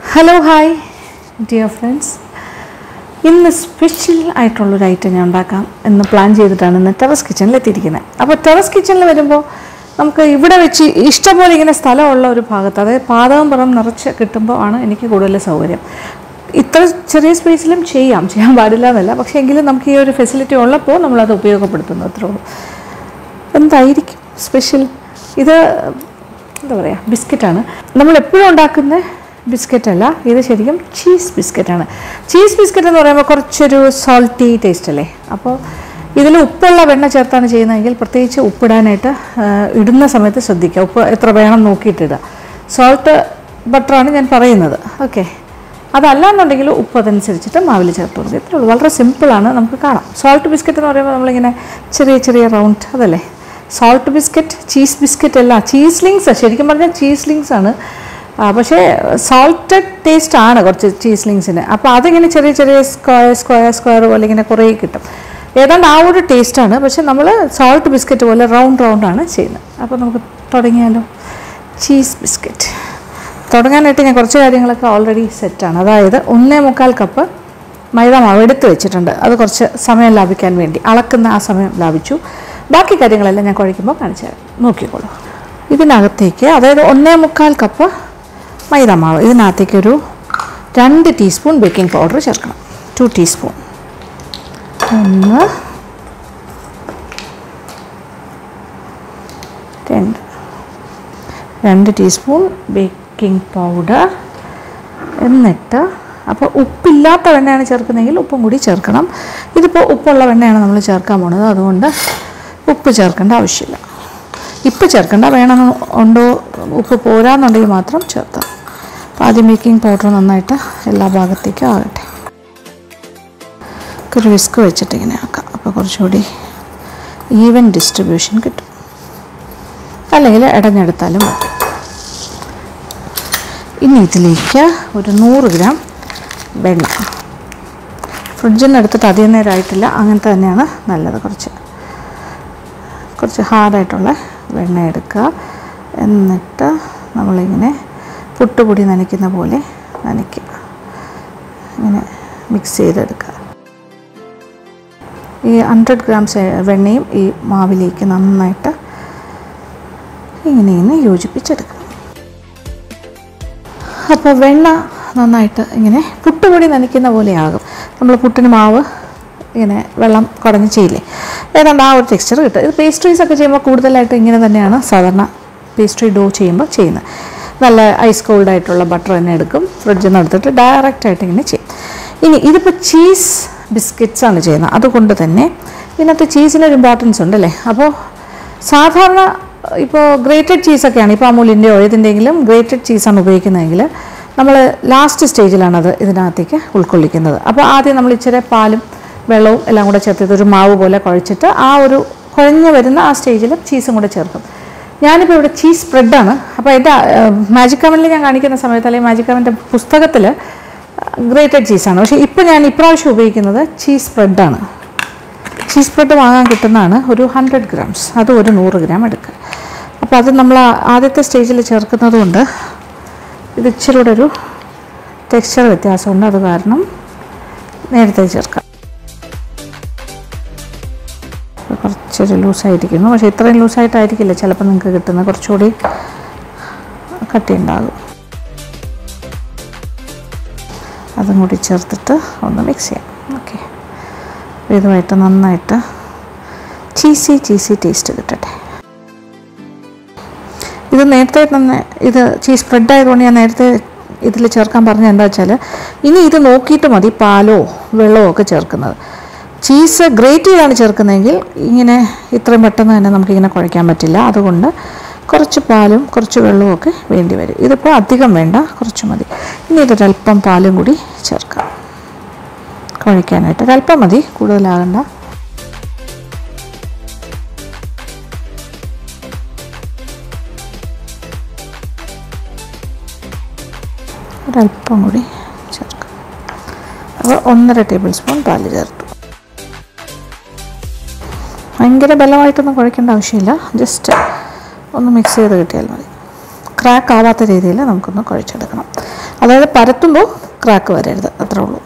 hello hi dear friends ഇന്ന് special ആയിട്ടുള്ളൊരു item ഞാൻ ഉണ്ടാക്കാം എന്ന് പ്ലാൻ ചെയ്തിട്ടാണ് ഇന്ന് ടെറസ് കിച്ചണിൽ എത്തിയിരിക്കുന്നത് അപ്പോൾ ടെറസ് കിച്ചണിൽ വരുമ്പോൾ നമുക്ക് ഇവിടെ വെച്ച് ഇഷ്ടംപോലെ ഇങ്ങനെ സ്ഥലമുള്ള ഒരു ഭാഗത്ത് അതായത് പാതകം പുറം നിറച്ച് കിട്ടുമ്പോൾ ആണ് എനിക്ക് കൂടുതൽ സൗകര്യം ഇത്ര ചെറിയ സ്പേസിലും ചെയ്യാം ചെയ്യാൻ പാടില്ല എന്നല്ല പക്ഷേ എങ്കിലും നമുക്ക് ഈ ഒരു ഫെസിലിറ്റി ഉള്ളപ്പോൾ നമ്മളത് ഉപയോഗപ്പെടുത്തുന്നു അത്രേ ഉള്ളൂ എന്തായിരിക്കും സ്പെഷ്യൽ ഇത് എന്താ പറയുക ബിസ്ക്കറ്റാണ് നമ്മൾ എപ്പോഴും ഉണ്ടാക്കുന്ന ബിസ്ക്കറ്റ് അല്ല ഇത് ശരിക്കും ചീസ് ബിസ്ക്കറ്റാണ് ചീസ് ബിസ്ക്കറ്റ് എന്ന് പറയുമ്പോൾ കുറച്ചൊരു സോൾട്ടി ടേസ്റ്റ് അല്ലേ അപ്പോൾ ഇതിൽ ഉപ്പുള്ള വെണ്ണ ചേർത്താണ് ചെയ്യുന്നതെങ്കിൽ പ്രത്യേകിച്ച് ഉപ്പിടാനായിട്ട് ആ, ഇടുന്ന സമയത്ത് ശ്രദ്ധിക്കുക ഉപ്പ് എത്ര വേണം നോക്കിയിട്ടിടുക സോൾട്ട് ബട്ടറാണ് ഞാൻ പറയുന്നത് ഓക്കെ അതല്ല എന്നുണ്ടെങ്കിൽ ഉപ്പ് അതനുസരിച്ചിട്ട് മാവിൽ ചേർത്ത് കൊടുക്കുക ഇത്രേ ഉള്ളൂ വളരെ സിമ്പിളാണ് നമുക്ക് കാണാം സോൾട്ട് ബിസ്ക്കറ്റ് എന്ന് പറയുമ്പോൾ നമ്മളിങ്ങനെ ചെറിയ ചെറിയ റൗണ്ട് അതല്ലേ സോൾട്ട് ബിസ്ക്കറ്റ് ചീസ് ബിസ്ക്കറ്റ് അല്ല ചീസ് ലിങ്സ് ശരിക്കും പറഞ്ഞാൽ ചീസ് ലിങ്സ് ആണ് ആ, പക്ഷേ സോൾട്ടഡ് ടേസ്റ്റ് ആണ് കുറച്ച് ചീസ് ലിങ്സിന് അപ്പോൾ അതിങ്ങനെ ചെറിയ ചെറിയ സ്ക്വയർ സ്ക്വയർ സ്ക്വയർ പോലെ ഇങ്ങനെ കുറേ കിട്ടും ഏതാണ്ട് ആ ഒരു ടേസ്റ്റാണ് പക്ഷെ നമ്മൾ സോൾട്ട് ബിസ്ക്കറ്റ് പോലെ റൗണ്ട് റൗണ്ടാണ് ചെയ്യുന്നത് അപ്പോൾ നമുക്ക് തുടങ്ങിയാലോ ചീസ് ബിസ്ക്കറ്റ് തുടങ്ങാനായിട്ട് ഞാൻ കുറച്ച് കാര്യങ്ങളൊക്കെ ഓൾറെഡി സെറ്റാണ് അതായത് ഒന്നേ മുക്കാൽ കപ്പ് മൈദ മാവ് എടുത്ത് വെച്ചിട്ടുണ്ട് അത് കുറച്ച് സമയം ലാഭിക്കാൻ വേണ്ടി അളക്കുന്ന ആ സമയം ലാഭിച്ചു ബാക്കി കാര്യങ്ങളെല്ലാം ഞാൻ കുഴയ്ക്കുമ്പോൾ കാണിച്ചു തരാം നോക്കിക്കോളൂ ഇതിനകത്തേക്ക് അതായത് ഒന്നേ മുക്കാൽ കപ്പ് മൈദ മാവ് ഇതിനകത്തേക്ക് ഒരു രണ്ട് ടീസ്പൂൺ ബേക്കിംഗ് പൗഡർ ചേർക്കണം ടു ടീസ്പൂൺ ഒന്ന് രണ്ട് രണ്ട് ടീസ്പൂൺ ബേക്കിംഗ് പൗഡർ എന്നിട്ട് അപ്പോൾ ഉപ്പില്ലാത്ത വെണ്ണയാണ് ചേർക്കുന്നതെങ്കിൽ ഉപ്പും കൂടി ചേർക്കണം ഇതിപ്പോൾ ഉപ്പുള്ള വെണ്ണയാണ് നമ്മൾ ചേർക്കാൻ പോണത് അതുകൊണ്ട് ഉപ്പ് ചേർക്കേണ്ട ആവശ്യമില്ല ഇപ്പം ചേർക്കേണ്ട വേണമെന്ന് ഉണ്ടോ ഉപ്പ് പോരാന്നുണ്ടെങ്കിൽ മാത്രം ചേർത്താം അപ്പോൾ ആദ്യം ബേക്കിംഗ് പൗഡർ നന്നായിട്ട് എല്ലാ ഭാഗത്തേക്കും ആകട്ടെ ഒരു വിസ്ക് വെച്ചിട്ട് ഇങ്ങനെ ആക്കാം അപ്പോൾ കുറച്ചുകൂടി ഈവൻ ഡിസ്ട്രിബ്യൂഷൻ കിട്ടും അല്ലെങ്കിൽ ഇടഞ്ഞെടുത്താലും മതി ഇനി ഇതിലേക്ക് ഒരു നൂറ് ഗ്രാം വെണ്ണ ഫ്രിഡ്ജിൽ നിന്ന് എടുത്തിട്ട് അധികം നേരം ആയിട്ടില്ല അങ്ങനത്തെ തന്നെയാണ് നല്ലത് കുറച്ച് കുറച്ച് ഹാർഡായിട്ടുള്ള വെണ്ണ എടുക്കുക എന്നിട്ട് നമ്മളിങ്ങനെ പുട്ടുപൊടി നനയ്ക്കുന്ന പോലെ നനയ്ക്കുക ഇങ്ങനെ മിക്സ് ചെയ്തെടുക്കുക ഈ ഹൺഡ്രഡ് ഗ്രാംസ് വെണ്ണയും ഈ മാവിലേക്ക് നന്നായിട്ട് ഇങ്ങനെ ഇങ്ങനെ യോജിപ്പിച്ചെടുക്കണം അപ്പോൾ വെണ്ണ നന്നായിട്ട് ഇങ്ങനെ പുട്ടുപൊടി നനയ്ക്കുന്ന പോലെയാകും നമ്മൾ പുട്ടിന് മാവ് ഇങ്ങനെ വെള്ളം കുടഞ്ഞ് ചെയ്യില്ലേ ഏതാണ്ട് ആ ഒരു ടെക്സ്ചർ കിട്ടും ഇത് പേസ്ട്രീസ് ഒക്കെ ചെയ്യുമ്പോൾ കൂടുതലായിട്ട് ഇങ്ങനെ തന്നെയാണ് സാധാരണ പേസ്ട്രി ഡോ ചെയ്യുമ്പോൾ ചെയ്യുന്നത് നല്ല ഐസ് കോൾഡ് ആയിട്ടുള്ള ബട്ടർ തന്നെ എടുക്കും ഫ്രിഡ്ജിൽ നിന്ന് എടുത്തിട്ട് ഡയറക്റ്റ് ആയിട്ട് ഇങ്ങനെ ചെയ്യും ഇനി ഇതിപ്പോൾ ചീസ് ബിസ്ക്കറ്റ്സ് ആണ് ചെയ്യുന്നത് അതുകൊണ്ട് തന്നെ ഇതിനകത്ത് ചീസിനൊരു ഇമ്പോർട്ടൻസ് ഉണ്ടല്ലേ അപ്പോൾ സാധാരണ ഇപ്പോൾ ഗ്രേറ്റഡ് ചീസൊക്കെയാണ് ഇപ്പോൾ അമൂലിൻ്റെയോ ഏതിൻ്റെങ്കിലും ഗ്രേറ്റഡ് ചീസാണ് ഉപയോഗിക്കുന്നതെങ്കിൽ നമ്മൾ ലാസ്റ്റ് സ്റ്റേജിലാണ് അത് ഇതിനകത്തേക്ക് ഉൾക്കൊള്ളിക്കുന്നത് അപ്പോൾ ആദ്യം നമ്മൾ ഇച്ചിരി പാലും വെള്ളവും എല്ലാം കൂടെ ചേർത്തിട്ട് ഒരു മാവ് പോലെ കുഴച്ചിട്ട് ആ ഒരു കുഴഞ്ഞ് വരുന്ന ആ സ്റ്റേജിൽ ചീസും കൂടെ ചേർക്കും ഞാനിപ്പോൾ ഇവിടെ ചീസ് സ്പ്രെഡാണ് അപ്പോൾ എൻ്റെ മാജിക് കവനിൽ ഞാൻ കാണിക്കുന്ന സമയത്ത് അല്ലെങ്കിൽ മാജിക് കവൻ്റെ പുസ്തകത്തിൽ ഗ്രേറ്റഡ് ചീസാണ് പക്ഷേ ഇപ്പോൾ ഞാൻ ഇപ്രാവശ്യം ഉപയോഗിക്കുന്നത് ചീസ് സ്പ്രെഡാണ് ചീസ് ബ്രെഡ് വാങ്ങാൻ കിട്ടുന്നതാണ് ഒരു ഹൺഡ്രഡ് ഗ്രാംസ് അത് ഒരു നൂറ് ഗ്രാം എടുക്കുക അപ്പോൾ അത് നമ്മൾ ആ- ആദ്യത്തെ സ്റ്റേജിൽ ചേർക്കുന്നത് കൊണ്ട് ഇത് ഇച്ചിരി കൂടെ ഒരു ടെക്സ്ചർ വ്യത്യാസമുണ്ട് അത് കാരണം നേരത്തെ ചേർക്കാം ഇത് കുറച്ചൊരു ലൂസായിരിക്കുന്നു പക്ഷേ ഇത്രയും ലൂസായിട്ടായിരിക്കില്ല ചിലപ്പോൾ നിങ്ങൾക്ക് കിട്ടുന്നത് കുറച്ചുകൂടി കട്ടി ഉണ്ടാകും അതും കൂടി ചേർത്തിട്ട് ഒന്ന് മിക്സ് ചെയ്യാം ഓക്കെ ഇതുമായിട്ട് നന്നായിട്ട് ചീസി ചീസി ടേസ്റ്റ് കിട്ടട്ടെ ഇത് നേരത്തെ തന്നെ ഇത് ചീസ് സ്പ്രെഡ് ആയതുകൊണ്ട് ഞാൻ നേരത്തെ ഇതിൽ ചേർക്കാൻ പറഞ്ഞ എന്താ വെച്ചാൽ ഇനി ഇത് നോക്കിയിട്ട് മതി പാലോ വെള്ളമോ ഒക്കെ ചേർക്കുന്നത് ചീസ് ഗ്രേറ്റ് ചെയ്താണ് ചേർക്കുന്നതെങ്കിൽ ഇങ്ങനെ ഇത്രയും പെട്ടെന്ന് തന്നെ നമുക്കിങ്ങനെ കുഴയ്ക്കാൻ പറ്റില്ല അതുകൊണ്ട് കുറച്ച് പാലും കുറച്ച് വെള്ളവും ഒക്കെ വേണ്ടി വരും ഇതിപ്പോൾ അധികം വേണ്ട കുറച്ച് മതി ഇനി ഇതൊരല്പം പാലും കൂടി ചേർക്കാം കുഴയ്ക്കാനായിട്ട് ഒരല്പം മതി കൂടുതലാകണ്ട ഒരല്പം കൂടി ചേർക്കാം അപ്പോൾ ഒന്നര ടേബിൾ സ്പൂൺ പാല് ചേർത്തു ഭയങ്കര ബലമായിട്ടൊന്നും കുഴക്കേണ്ട ആവശ്യമില്ല ജസ്റ്റ് ഒന്ന് മിക്സ് ചെയ്ത് കിട്ടിയാൽ മതി ക്രാക്ക് ആവാത്ത രീതിയിൽ നമുക്കൊന്ന് കുഴച്ചെടുക്കണം അതായത് പരത്തുമ്പോൾ ക്രാക്ക് വരരുത് അത്രേ ഉള്ളൂ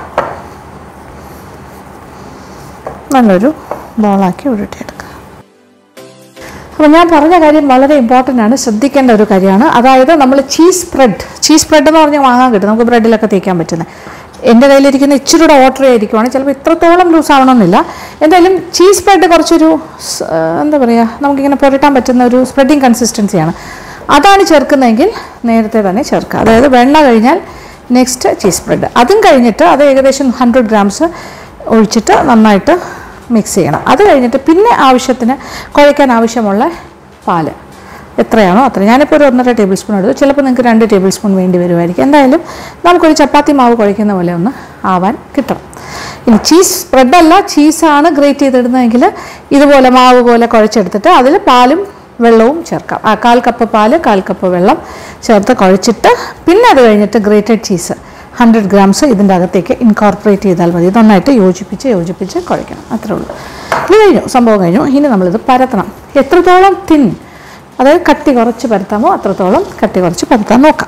നല്ലൊരു ബോളാക്കി ഉരുട്ടിയെടുക്കുക അപ്പോൾ ഞാൻ പറഞ്ഞ കാര്യം വളരെ ഇമ്പോർട്ടൻ്റ് ആണ് ശ്രദ്ധിക്കേണ്ട ഒരു കാര്യമാണ് അതായത് നമ്മൾ ചീസ് സ്പ്രെഡ് ചീസ് സ്പ്രെഡ് എന്ന് പറഞ്ഞാൽ വാങ്ങാൻ കിട്ടും നമുക്ക് ബ്രെഡിലൊക്കെ തേക്കാൻ പറ്റുന്നത് എൻ്റെ കയ്യിലിരിക്കുന്ന ഇച്ചിരി കൂടെ ഓർഡർ ചെയ്തിരിക്കുവാണ് ചിലപ്പോൾ ഇത്രത്തോളം ലൂസ് ആവണമെന്നില്ല എന്തായാലും ചീസ് സ്പ്രെഡ് കുറച്ചൊരു സ്- ആ, എന്താ പറയുക നമുക്കിങ്ങനെ പുരട്ടാൻ പറ്റുന്ന ഒരു സ്പ്രെഡിങ് കൺസിസ്റ്റൻസിയാണ് അതാണ് ചേർക്കുന്നതെങ്കിൽ നേരത്തെ തന്നെ ചേർക്കുക അതായത് വെണ്ണ കഴിഞ്ഞാൽ നെക്സ്റ്റ് ചീസ് സ്പ്രെഡ് അതും കഴിഞ്ഞിട്ട് അത് ഏകദേശം ഹൺഡ്രഡ് ഗ്രാംസ് ഒഴിച്ചിട്ട് നന്നായിട്ട് മിക്സ് ചെയ്യണം അത് കഴിഞ്ഞിട്ട് പിന്നെ ആവശ്യത്തിന് കുഴയ്ക്കാൻ ആവശ്യമുള്ള പാല് എത്രയാണോ അത്ര ഞാനിപ്പോൾ ഒരു ഒന്നര ടേബിൾ സ്പൂൺ എടുത്തു ചിലപ്പോൾ നിങ്ങൾക്ക് രണ്ട് ടേബിൾ സ്പൂൺ വേണ്ടി വരുമായിരിക്കും എന്തായാലും നമുക്കൊരു ചപ്പാത്തി മാവ് കുഴയ്ക്കുന്ന പോലെ ഒന്ന് ആവാൻ കിട്ടണം ഇനി ചീസ് സ്പ്രെഡല്ല ചീസാണ് ഗ്രേറ്റ് ചെയ്തിടുന്നതെങ്കിൽ ഇതുപോലെ മാവ് പോലെ കുഴച്ചെടുത്തിട്ട് അതിൽ പാലും വെള്ളവും ചേർക്കാം ആ കാൽ കപ്പ് പാല് കാൽ കപ്പ് വെള്ളം ചേർത്ത് കുഴച്ചിട്ട് പിന്നെ അത് കഴിഞ്ഞിട്ട് ഗ്രേറ്റഡ് ചീസ് ഹൺഡ്രഡ് ഗ്രാംസ് ഇതിൻ്റെ അകത്തേക്ക് ഇൻകോർപ്പറേറ്റ് ചെയ്താൽ മതി ഇത് നന്നായിട്ട് യോജിപ്പിച്ച് യോജിപ്പിച്ച് കുഴയ്ക്കണം അത്രേ ഉള്ളൂ ഇത് കഴിഞ്ഞു സംഭവം കഴിഞ്ഞു ഇനി നമ്മളിത് പരത്തണം എത്രത്തോളം തിൻ അതായത് കട്ടി കുറച്ച് പരത്താമോ അത്രത്തോളം കട്ടി കുറച്ച് പരത്താൻ നോക്കാം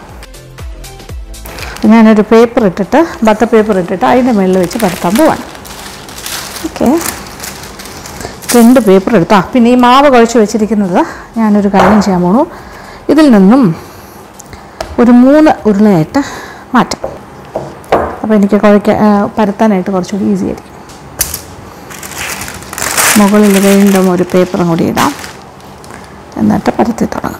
ഞാനൊരു പേപ്പർ ഇട്ടിട്ട് ബട്ടർ പേപ്പർ ഇട്ടിട്ട് അതിൻ്റെ മുകളിൽ വെച്ച് പരത്താൻ പോവാണ് ഓക്കെ രണ്ട് പേപ്പർ എടുത്താ പിന്നെ ഈ മാവ് കുഴച്ച് വെച്ചിരിക്കുന്നത് ഞാനൊരു കാര്യം ചെയ്യാൻ പോണു ഇതിൽ നിന്നും ഒരു മൂന്ന് ഉരുളയായിട്ട് മാറ്റാം അപ്പോൾ എനിക്ക് കുഴയ്ക്കാൻ ആ, പരത്താനായിട്ട് കുറച്ചുകൂടി ഈസി ആയിരിക്കും മുകളിൽ വീണ്ടും ഒരു പേപ്പറും കൂടി ഇടാം എന്നിട്ട് പരത്തി തുടങ്ങാം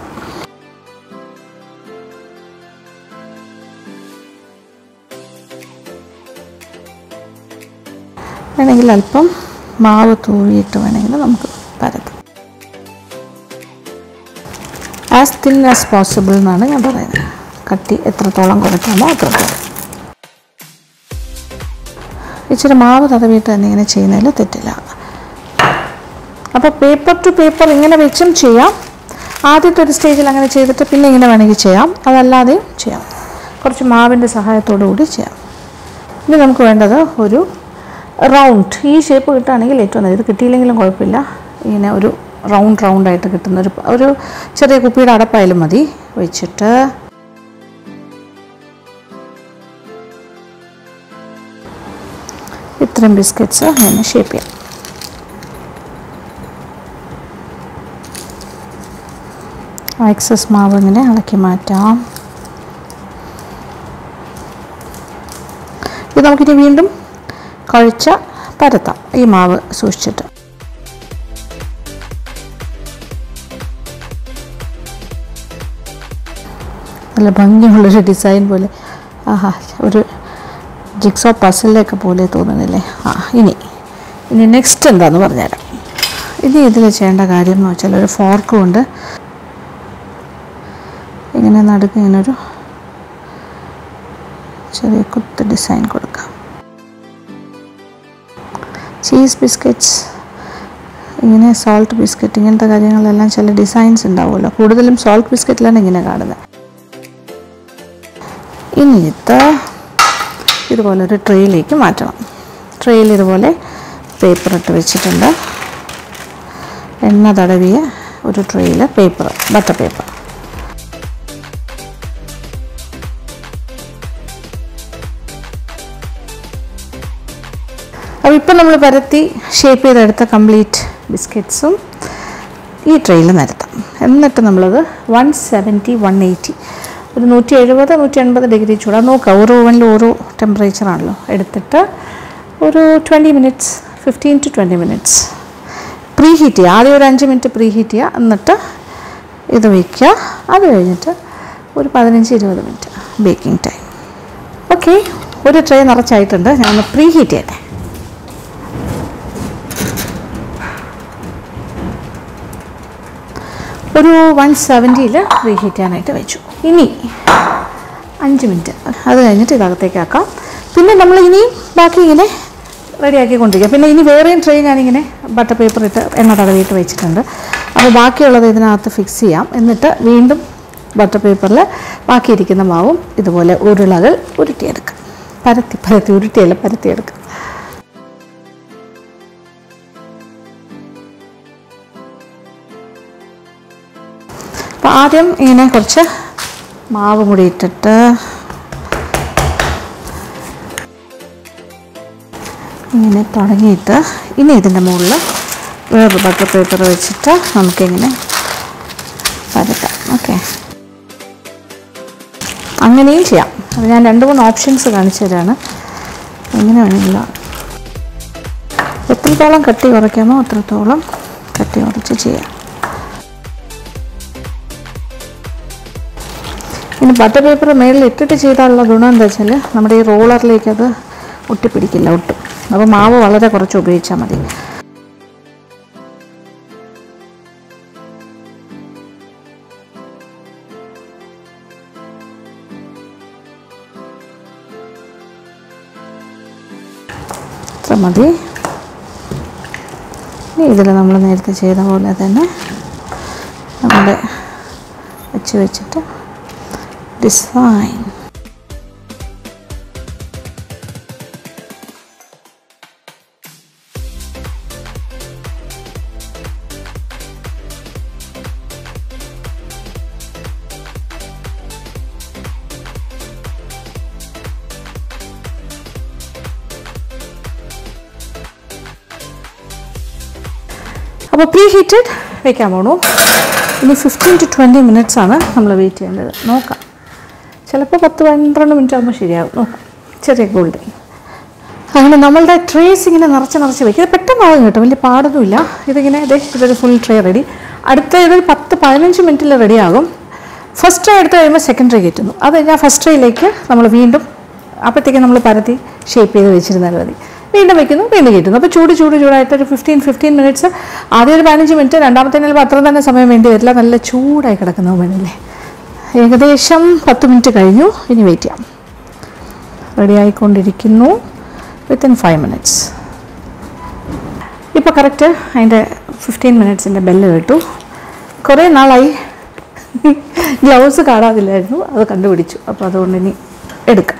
വേണമെങ്കിൽ അല്പം മാവ് തൂവിയിട്ട് വേണമെങ്കിൽ നമുക്ക് പരത്താം ആസ് തിൻ ആസ് പോസിബിൾ എന്നാണ് ഞാൻ പറയുന്നത് കട്ടി എത്രത്തോളം കുറയ്ക്കാമോ അത്രത്തോളം ഇച്ചിരി മാവ് തടവിയിട്ട് തന്നെ ഇങ്ങനെ ചെയ്യുന്നതിൽ തെറ്റില്ല അപ്പോൾ പേപ്പർ ടു പേപ്പർ ഇങ്ങനെ വെച്ചും ചെയ്യാം ആദ്യത്തെ ഒരു സ്റ്റേജിൽ അങ്ങനെ ചെയ്തിട്ട് പിന്നെ ഇങ്ങനെ വേണമെങ്കിൽ ചെയ്യാം അതല്ലാതെയും ചെയ്യാം കുറച്ച് മാവിൻ്റെ സഹായത്തോടു കൂടി ചെയ്യാം ഇനി നമുക്ക് വേണ്ടത് ഒരു റൗണ്ട് ഈ ഷേപ്പ് കിട്ടുകയാണെങ്കിൽ ഏറ്റവും നല്ലത് ഇത് കിട്ടിയില്ലെങ്കിലും കുഴപ്പമില്ല ഇങ്ങനെ ഒരു റൗണ്ട് റൗണ്ടായിട്ട് കിട്ടുന്ന ഒരു ഒരു ചെറിയ കുപ്പിയുടെ അടപ്പായാലും മതി വെച്ചിട്ട് ഇത്രയും ബിസ്ക്കറ്റ്സ് അങ്ങനെ ഷേപ്പ് ചെയ്യാം എക്സസ് മാവ് ഇങ്ങനെ ഇളക്കി മാറ്റാം ഇത് നമുക്കിനി വീണ്ടും കുഴച്ച പരത്താം ഈ മാവ് സൂക്ഷിച്ചിട്ട് നല്ല ഭംഗിയുള്ളൊരു ഡിസൈൻ പോലെ ആഹാ ഒരു ജിക്സോ പസിലൊക്കെ പോലെ തോന്നുന്നില്ലേ ആ ഇനി ഇനി നെക്സ്റ്റ് എന്താന്ന് പറഞ്ഞുതരാം ഇനി ഇതിൽ ചെയ്യേണ്ട കാര്യം എന്ന് വെച്ചാൽ ഒരു ഫോർക്ക് കൊണ്ട് ഇങ്ങനെ നടുക്ക് ഇങ്ങനെ ഒരു ചെറിയ കുത്ത് ഡിസൈൻ കൊടുക്കാം ചീസ് ബിസ്ക്കറ്റ്സ് ഇങ്ങനെ സോൾട്ട് ബിസ്ക്കറ്റ് ഇങ്ങനത്തെ കാര്യങ്ങളെല്ലാം ചില ഡിസൈൻസ് ഉണ്ടാവുമല്ലോ കൂടുതലും സോൾട്ട് ബിസ്ക്കറ്റിലാണ് ഇങ്ങനെ കാണുന്നത് ഇനി ഇത് ഇതുപോലെ ഒരു ട്രേയിലേക്ക് മാറ്റണം ട്രേയിൽ ഇതുപോലെ പേപ്പർ ഇട്ട് വെച്ചിട്ടുണ്ട് എണ്ണ തടവിയ ഒരു ട്രേയിൽ പേപ്പർ ബട്ടർ പേപ്പർ അപ്പോൾ ഇപ്പം നമ്മൾ പരത്തി ഷേപ്പ് ചെയ്തെടുത്ത കംപ്ലീറ്റ് ബിസ്ക്കറ്റ്സും ഈ ട്രെയിൽ നിരത്താം എന്നിട്ട് നമ്മളത് വൺ സെവൻറ്റി വൺ എയ്റ്റി ഒരു നൂറ്റി എഴുപത് നൂറ്റി എൺപത് ഡിഗ്രി ചൂടാ നോക്കുക ഓരോ ഓവനിലും ഓരോ ടെമ്പറേച്ചറാണല്ലോ എടുത്തിട്ട് ഒരു twenty minutes fifteen to twenty minutes preheat ചെയ്യുക ആദ്യം ഒരു അഞ്ച് മിനിറ്റ് പ്രീ ഹീറ്റ് ചെയ്യുക എന്നിട്ട് ഇത് വയ്ക്കുക അത് കഴിഞ്ഞിട്ട് ഒരു പതിനഞ്ച് ഇരുപത് മിനിറ്റ് ബേക്കിംഗ് ടൈം ഓക്കെ ഒരു ട്രേ നിറച്ചായിട്ടുണ്ട് ഞാൻ പ്രീ ഹീറ്റ് ചെയ്യട്ടെ ഒരു വൺ സെവൻറ്റിയിൽ റീഹീറ്റ് ചെയ്യാനായിട്ട് വെച്ചു ഇനി അഞ്ച് മിനിറ്റ് അത് കഴിഞ്ഞിട്ട് ഇതകത്തേക്ക് ആക്കാം പിന്നെ നമ്മൾ ഇനിയും ബാക്കി ഇങ്ങനെ റെഡിയാക്കിക്കൊണ്ടിരിക്കുക പിന്നെ ഇനി വേറെയും ട്രേ ഞാനിങ്ങനെ ബട്ടർ പേപ്പർ ഇട്ട് എണ്ണ തടവിയിട്ട് വെച്ചിട്ടുണ്ട് അപ്പോൾ ബാക്കിയുള്ളത് ഇതിനകത്ത് ഫിക്സ് ചെയ്യാം എന്നിട്ട് വീണ്ടും ബട്ടർ പേപ്പറിൽ ബാക്കിയിരിക്കുന്ന മാവും ഇതുപോലെ ഉരുളകൾ ഉരുട്ടിയെടുക്കാം പരത്തി പരത്തി ഉരുട്ടിയല്ല പരത്തിയെടുക്കാം അപ്പോൾ ആദ്യം ഇങ്ങനെ കുറച്ച് മാവ് കൂടി ഇട്ടിട്ട് ഇങ്ങനെ തുടങ്ങിയിട്ട് ഇനി ഇതിൻ്റെ മുകളിൽ വേറൊരു ബട്ടർ പേപ്പർ വെച്ചിട്ട് നമുക്കിങ്ങനെ പരത്താം ഓക്കെ അങ്ങനെയും ചെയ്യാം അത് ഞാൻ രണ്ട് മൂന്ന് ഓപ്ഷൻസ് കാണിച്ചു തരാണ് എങ്ങനെ വേണമെങ്കിലും എത്രത്തോളം കട്ടി കുറയ്ക്കാമോ അത്രത്തോളം കട്ടി കുറച്ച് ചെയ്യാം ഇനി ബട്ടർ പേപ്പർ മേളിൽ ഇട്ടിട്ട് ചെയ്താലുള്ള ഗുണം എന്താ വെച്ചാൽ നമ്മുടെ ഈ റോളറിലേക്ക് അത് ഒട്ടിപ്പിടിക്കില്ല ഒട്ടും അപ്പോൾ മാവ് വളരെ കുറച്ച് ഉപയോഗിച്ചാൽ മതി ഇത്ര മതി ഇനി ഇതിൽ നമ്മൾ നേരത്തെ ചെയ്ത പോലെ തന്നെ നമ്മുടെ വെച്ച് വെച്ചിട്ട് ഡിസൈൻ അപ്പോൾ പ്രീ ഹീറ്റഡ് വെക്കാൻ പോണു ഇനി ഫിഫ്റ്റീൻ ടു ട്വൻറ്റി മിനിറ്റ്സ് ആണ് നമ്മൾ വെയിറ്റ് ചെയ്യേണ്ടത് നോക്കാം ചിലപ്പോൾ പത്ത് പന്ത്രണ്ട് മിനിറ്റ് ആകുമ്പോൾ ശരിയാവും നോക്കാം ചെറിയ ഗോൾഡ് അങ്ങനെ നമ്മളുടെ ട്രേസ് ഇങ്ങനെ നിറച്ച് നിറച്ച് വെക്കുക ഇത് പെട്ടെന്നാവും കേട്ടോ വലിയ പാടൊന്നുമില്ല ഇതിങ്ങനെ ഇതേ ഇതൊരു ഫുൾ ട്രേ റെഡി അടുത്ത ഇതൊരു പത്ത് പതിനഞ്ച് മിനിറ്റിൽ റെഡി ആകും ഫസ്റ്റ് ട്രേ എടുത്ത് കഴിയുമ്പോൾ സെക്കൻഡ് ട്രേ കയറ്റുന്നു അത് കഴിഞ്ഞാൽ ഫസ്റ്റ് ട്രേയിലേക്ക് നമ്മൾ വീണ്ടും അപ്പോഴത്തേക്ക് നമ്മൾ പരത്തി ഷേപ്പ് ചെയ്ത് വെച്ചിരുന്നാൽ മതി വീണ്ടും വെക്കുന്നു വീണ്ടും കയറ്റുന്നു അപ്പോൾ ചൂട് ചൂട് ചൂടായിട്ട് ഒരു ഫിഫ്റ്റീൻ ഫിഫ്റ്റീൻ മിനിറ്റ്സ് ആദ്യം ഒരു പതിനഞ്ച് മിനിറ്റ് രണ്ടാമത്തെ ചിലപ്പോൾ അത്ര തന്നെ സമയം വേണ്ടി വരില്ല നല്ല ചൂടായി കിടക്കുന്ന വേണമല്ലേ ഏകദേശം പത്ത് മിനിറ്റ് കഴിഞ്ഞു ഇനി വെയിറ്റ് ചെയ്യാം റെഡി ആയിക്കൊണ്ടിരിക്കുന്നു വിത്തിൻ ഫൈവ് മിനിറ്റ്സ് ഇപ്പോൾ കറക്റ്റ് അതിൻ്റെ ഫിഫ്റ്റീൻ മിനിറ്റ്സിൻ്റെ ബെല്ല് കേട്ടു കുറേ നാളായി ഗ്ലൗസ് കാണാതില്ലായിരുന്നു അത് കണ്ടുപിടിച്ചു അപ്പോൾ അതുകൊണ്ട് ഇനി എടുക്കാം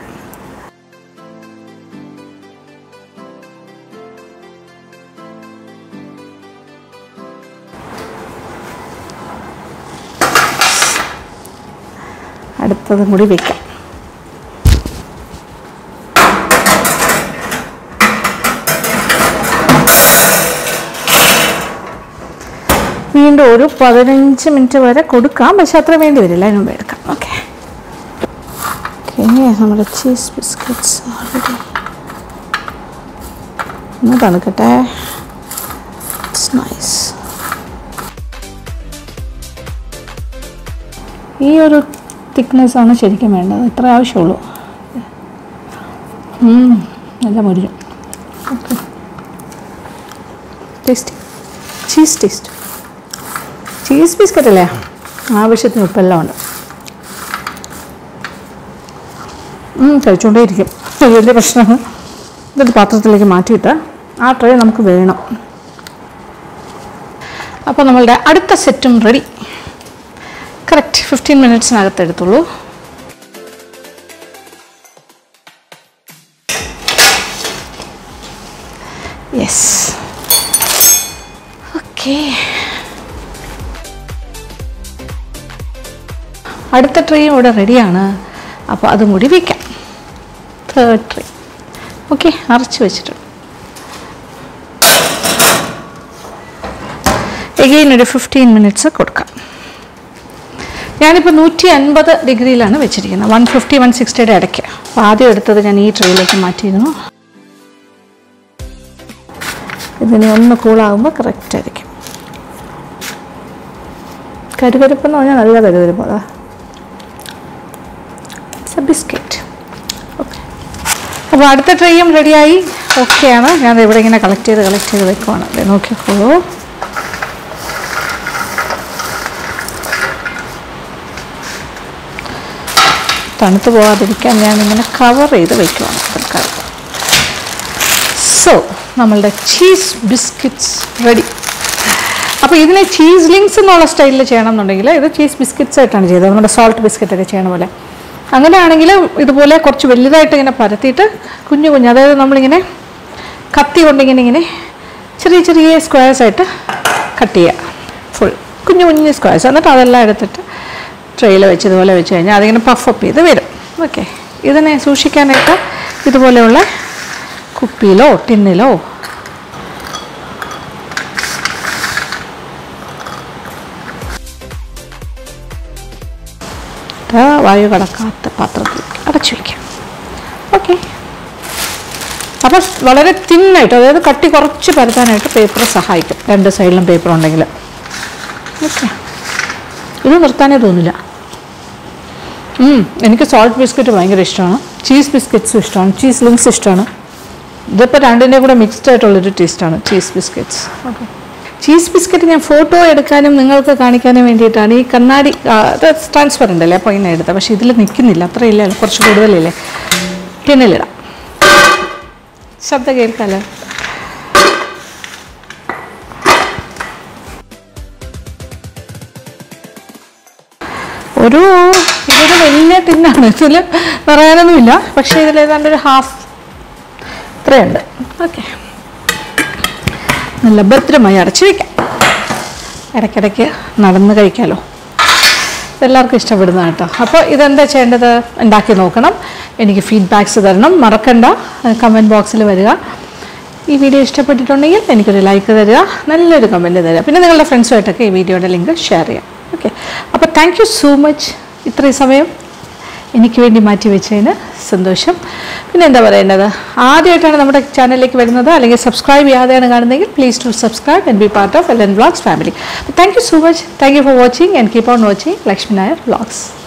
അടുത്തതും കൂടി വെക്കാം വീണ്ടും ഒരു പതിനഞ്ച് മിനിറ്റ് വരെ കൊടുക്കാം പക്ഷെ അത്ര വേണ്ടി വരില്ല അതിന് മുമ്പ് എടുക്കാം ഓക്കെ ഓക്കെ നമ്മുടെ ചീസ് ബിസ്ക്കറ്റ്സ് ഓൾറെഡി ഒന്ന് തണുക്കട്ടെ ഇറ്റ്സ് നൈസ് ഈ ഒരു തിക്നെസ് ആണ് ശരിക്കും വേണ്ടത് ഇത്ര ആവശ്യമുള്ളൂ ഉം, നല്ല മുരിഞ്ഞു okay taste cheese taste cheese biscuit അല്ലേ ആവശ്യത്തിന് ഉപ്പെല്ലാം ഉണ്ട് ഉം, കഴിച്ചുകൊണ്ടേയിരിക്കും അത് വലിയ പ്രശ്നമാണ് ഇതൊരു പാത്രത്തിലേക്ക് മാറ്റിയിട്ട് ആ ട്രേ നമുക്ക് വേണം അപ്പോൾ നമ്മളുടെ അടുത്ത സെറ്റും റെഡി കറക്റ്റ് ഫിഫ്റ്റീൻ മിനിറ്റ്സിനകത്ത് എടുത്തുള്ളൂ യെസ് ഓക്കെ അടുത്ത ട്രേയും ഇവിടെ റെഡിയാണ് അപ്പോൾ അതും കൂടി വയ്ക്കാം തേർഡ് ട്രേ ഓക്കെ അരച്ച് വെച്ചിട്ടുണ്ട് എഗെയിൻ ഒരു ഫിഫ്റ്റീൻ മിനിറ്റ്സ് കൊടുക്കാം ഞാനിപ്പോൾ നൂറ്റി അൻപത് ഡിഗ്രിയിലാണ് വെച്ചിരിക്കുന്നത് വൺ ഫിഫ്റ്റി വൺ സിക്സ്റ്റിയുടെ ഇടയ്ക്ക് അപ്പോൾ ആദ്യം എടുത്തത് ഞാൻ ഈ ട്രേയിലേക്ക് മാറ്റിയിരുന്നു ഇതിനെ ഒന്ന് കൂളാകുമ്പോൾ കറക്റ്റ് ആയിരിക്കും കരുകരുപ്പെന്ന് പറഞ്ഞാൽ നല്ല കരുകരുപ്പ് അതാ ഇറ്റ്സ് എ ബിസ്ക്കറ്റ് ഓക്കെ അപ്പോൾ അടുത്ത ട്രേയും റെഡിയായി ഓക്കെയാണ് ഞാൻ ഇവിടെ ഇങ്ങനെ കളക്ട് ചെയ്ത് കളക്ട് ചെയ്ത് വെക്കുവാണ് ദേ നോക്കിക്കോളൂ തണുത്ത് പോകാതിരിക്കാൻ ഞാൻ ഇങ്ങനെ കവർ ചെയ്ത് വെക്കുവാണ് തൽക്കാലം സോ നമ്മളുടെ ചീസ് ബിസ്ക്കറ്റ്സ് റെഡി അപ്പോൾ ഇതിനെ ചീസ് ലിങ്സ് എന്നുള്ള സ്റ്റൈലിൽ ചെയ്യണം എന്നുണ്ടെങ്കിൽ ഇത് ചീസ് ബിസ്ക്കറ്റ്സ് ആയിട്ടാണ് ചെയ്തത് നമ്മുടെ സോൾട്ട് ബിസ്ക്കറ്റ് ഒക്കെ ചെയ്യണ പോലെ അങ്ങനെയാണെങ്കിൽ ഇതുപോലെ കുറച്ച് വലുതായിട്ട് ഇങ്ങനെ പരത്തിയിട്ട് കുഞ്ഞു കുഞ്ഞ് അതായത് നമ്മളിങ്ങനെ കത്തി കൊണ്ടിങ്ങനെ ഇങ്ങനെ ചെറിയ ചെറിയ സ്ക്വയർസ് ആയിട്ട് കട്ട് ചെയ്യുക ഫുൾ കുഞ്ഞു കുഞ്ഞു സ്ക്വയർസ് എന്നിട്ട് അതെല്ലാം എടുത്തിട്ട് ട്രെയിൽ വെച്ച് ഇതുപോലെ വെച്ച് കഴിഞ്ഞാൽ അതിങ്ങനെ പഫപ്പ് ചെയ്ത് വരും ഓക്കെ ഇതിനെ സൂക്ഷിക്കാനായിട്ട് ഇതുപോലെയുള്ള കുപ്പിയിലോ ടിന്നിലോ ഇട്ട് വായു കടക്കാത്ത പാത്രത്തിൽ അടച്ചു വയ്ക്കാം ഓക്കെ അപ്പോൾ വളരെ തിന്നായിട്ട് അതായത് കട്ടി കുറച്ച് പരത്താനായിട്ട് പേപ്പർ സഹായിക്കും രണ്ട് സൈഡിലും പേപ്പർ ഉണ്ടെങ്കിൽ ഓക്കെ ഇത് നിർത്താനേ തോന്നില്ല ഉം, എനിക്ക് സോൾട്ട് ബിസ്ക്കറ്റ് ഭയങ്കര ഇഷ്ടമാണ് ചീസ് ബിസ്ക്കറ്റ്സും ഇഷ്ടമാണ് ചീസ് ലിങ്സ് ഇഷ്ടമാണ് ഇതിപ്പോൾ രണ്ടിൻ്റെ കൂടെ മിക്സ്ഡ് ആയിട്ടുള്ളൊരു ടേസ്റ്റാണ് cheese biscuits okay cheese biscuit ഞാൻ ഫോട്ടോ എടുക്കാനും നിങ്ങൾക്ക് കാണിക്കാനും വേണ്ടിയിട്ടാണ് ഈ കണ്ണാടി ആ, അത് ട്രാൻസ്പെറൻ്റ് അല്ലേ അപ്പോൾ ഇങ്ങനെ എടുത്തത് പക്ഷേ ഇതിൽ നിൽക്കുന്നില്ല അത്ര ഇല്ല കുറച്ച് കൂടുതലില്ലേ ടിന്നിലിടാം ശബ്ദം കേൾക്കാമല്ലോ ഒരു ഇതൊരു വലിയ ടിന്നാണ് ഇതിൽ പറയാനൊന്നുമില്ല പക്ഷേ ഇതിൽ ഏതാണ്ട് ഒരു ഹാഫ് ഇത്രയുണ്ട് ഓക്കെ നല്ല ഭദ്രമായി അടച്ചു വയ്ക്കാം ഇടയ്ക്കിടയ്ക്ക് നടന്ന് കഴിക്കാമല്ലോ എല്ലാവർക്കും ഇഷ്ടപ്പെടുന്ന കേട്ടോ അപ്പോൾ ഇതെന്താ ചെയ്യേണ്ടത് ഉണ്ടാക്കി നോക്കണം എനിക്ക് ഫീഡ്ബാക്ക്സ് തരണം മറക്കണ്ട കമൻറ്റ് ബോക്സിൽ വരിക ഈ വീഡിയോ ഇഷ്ടപ്പെട്ടിട്ടുണ്ടെങ്കിൽ എനിക്കൊരു ലൈക്ക് തരിക നല്ലൊരു കമൻറ്റ് തരിക പിന്നെ നിങ്ങളുടെ ഫ്രണ്ട്സുമായിട്ടൊക്കെ ഈ വീഡിയോയുടെ ലിങ്ക് ഷെയർ ചെയ്യാം ഓക്കെ അപ്പോൾ താങ്ക് യു സോ മച്ച് ഇത്രയും സമയം എനിക്ക് വേണ്ടി മാറ്റി വെച്ചതിന് സന്തോഷം പിന്നെ എന്താ പറയേണ്ടത് ആദ്യമായിട്ടാണ് നമ്മുടെ ചാനലിലേക്ക് വരുന്നത് അല്ലെങ്കിൽ സബ്സ്ക്രൈബ് ചെയ്യാതെയാണ് കാണുന്നതെങ്കിൽ please to subscribe and be part of L N vlogs family thank you so much thank you for watching and keep on watching Lakshmi Nair vlogs